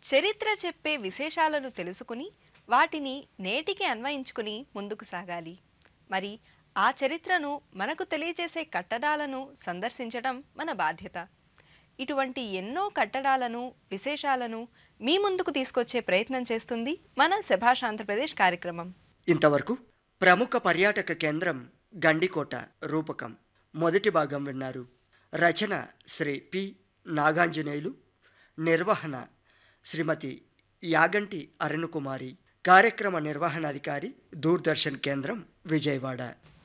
చరిత్ర చెప్పే విశేషాలను తెలుసుకుని వాటిని నేటికి అన్వయించుకుని ముందుకు సాగాలి మరి ఆ చరిత్రను మనకు తెలియజేసే కట్టడాలను సందర్శించడం మన బాధ్యత ఇటువంటి ఎన్నో కట్టడాలను విశేషాలను మీ ముందుకు తీసుకొచ్చే ప్రయత్నం చేస్తుంది మన శభాష్ ఆంధ్రప్రదేశ్ కార్యక్రమం ఇంతవరకు ప్రముఖ పర్యాటక కేంద్రం గండికోట రూపకం మొదటి భాగం విన్నారు రచన శ్రీ పి నాగాంజనేయులు నిర్వహణ శ్రీమతి యాగంటి అరుణకుమారి కార్యక్రమ నిర్వహణాధికారి దూరదర్శన్ కేంద్రం విజయవాడ